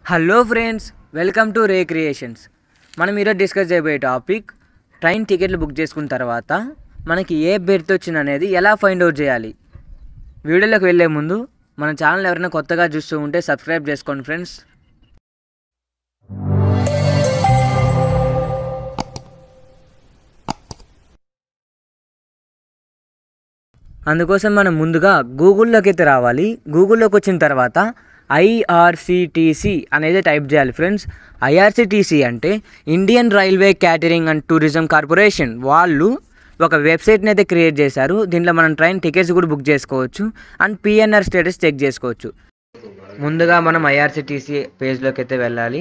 hello friends welcome to Ray Creations మనం ఈరోజు discuss చేయబోయే టాపిక్ ట్రైన్ టికెట్లు బుక్ చేసుకున్న తర్వాత మనకి ఏ బెర్త్ వచ్చింది అనేది ఎలా ఫైండ్ అవుట్ చేయాలి వీడియోలోకి వెళ్ళే ముందు మన ఛానల్ ఎవరైనా కొత్తగా చూస్తూ ఉంటే సబ్స్క్రైబ్ చేసుకోండి ఫ్రెండ్స్ అందుకోసం మనం ముందుగా గూగుల్లోకి అయితే రావాలి గూగుల్లోకి వచ్చిన తర్వాత ఐఆర్సిటీసీ అనేది టైప్ చేయాలి ఫ్రెండ్స్ ఐఆర్సిటీసీ అంటే Indian railway catering and tourism corporation వాళ్ళు ఒక వెబ్సైట్ని అయితే క్రియేట్ చేశారు దీంట్లో మనం ట్రైన్ టికెట్స్ కూడా బుక్ చేసుకోవచ్చు అండ్ పిఎన్ఆర్ స్టేటస్ చెక్ చేసుకోవచ్చు ముందుగా మనం ఐఆర్సిటీసీ పేజ్లోకి అయితే వెళ్ళాలి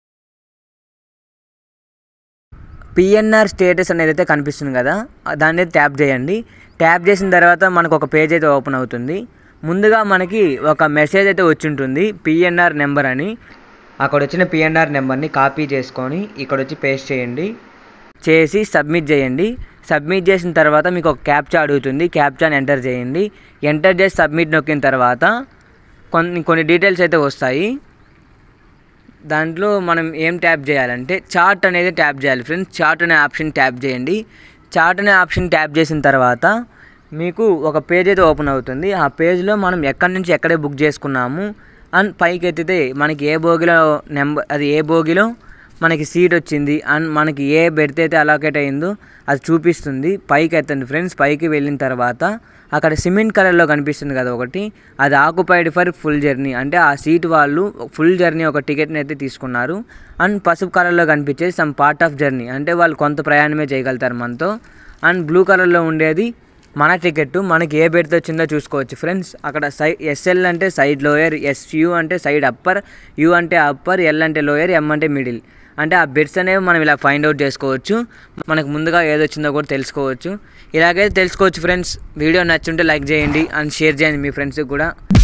పిఎన్ఆర్ స్టేటస్ అనేది అయితే కనిపిస్తుంది కదా దాన్ని అయితే ట్యాప్ చేయండి ట్యాప్ చేసిన తర్వాత మనకు ఒక పేజ్ అయితే ఓపెన్ అవుతుంది ముందుగా మనకి ఒక మెసేజ్ అయితే వచ్చి ఉంటుంది పిఎన్ఆర్ నెంబర్ అని అక్కడ వచ్చిన పిఎన్ఆర్ నెంబర్ని కాపీ చేసుకొని ఇక్కడ వచ్చి పేస్ట్ చేయండి చేసి సబ్మిట్ చేయండి సబ్మిట్ చేసిన తర్వాత మీకు ఒక క్యాప్చా అడుగుతుంది క్యాప్చాని ఎంటర్ చేయండి ఎంటర్ చేసి సబ్మిట్ నొక్కిన తర్వాత కొన్ని కొన్ని డీటెయిల్స్ అయితే వస్తాయి దాంట్లో మనం ఏం ట్యాప్ చేయాలంటే చార్ట్ అనేది ట్యాప్ చేయాలి ఫ్రెండ్స్ చార్ట్ అనే ఆప్షన్ ట్యాప్ చేయండి చార్ట్ అనే ఆప్షన్ ట్యాప్ చేసిన తర్వాత మీకు ఒక పేజ్ అయితే ఓపెన్ అవుతుంది ఆ పేజ్లో మనం ఎక్కడి నుంచి ఎక్కడే బుక్ చేసుకున్నాము అండ్ పైకి ఎత్తితే మనకి ఏ బోగిలో నెంబర్ అది ఏ బోగిలో మనకి సీట్ వచ్చింది అండ్ మనకి ఏ బెర్త్ అయితే అలాకేట్ అయిందో అది చూపిస్తుంది పైకి ఎత్తండి ఫ్రెండ్స్ పైకి వెళ్ళిన తర్వాత అక్కడ సిమెంట్ కలర్లో కనిపిస్తుంది కదా ఒకటి అది ఆక్యుపైడ్ ఫర్ ఫుల్ జర్నీ అంటే ఆ సీట్ వాళ్ళు ఫుల్ జర్నీ ఒక టికెట్ని అయితే తీసుకున్నారు అండ్ పసుపు కలర్లో కనిపించేది సమ్ పార్ట్ ఆఫ్ జర్నీ అంటే వాళ్ళు కొంత ప్రయాణమే చేయగలుగుతారు మనతో అండ్ బ్లూ కలర్లో ఉండేది మన టికెట్ మనకి ఏ బెర్త్ వచ్చిందో చూసుకోవచ్చు ఫ్రెండ్స్ అక్కడ సై ఎస్ఎల్ అంటే సైడ్ లోయర్ ఎస్యు అంటే సైడ్ అప్పర్ యు అంటే అప్పర్ ఎల్ అంటే లోయర్ ఎం అంటే మిడిల్ అంటే ఆ బెడ్స్ అనేవి మనం ఇలా ఫైండ్ అవుట్ చేసుకోవచ్చు మనకు ముందుగా ఏది వచ్చిందో కూడా తెలుసుకోవచ్చు ఇలాగైతే తెలుసుకోవచ్చు ఫ్రెండ్స్ వీడియో నచ్చుంటే లైక్ చేయండి అండ్ షేర్ చేయండి మీ ఫ్రెండ్స్కి కూడా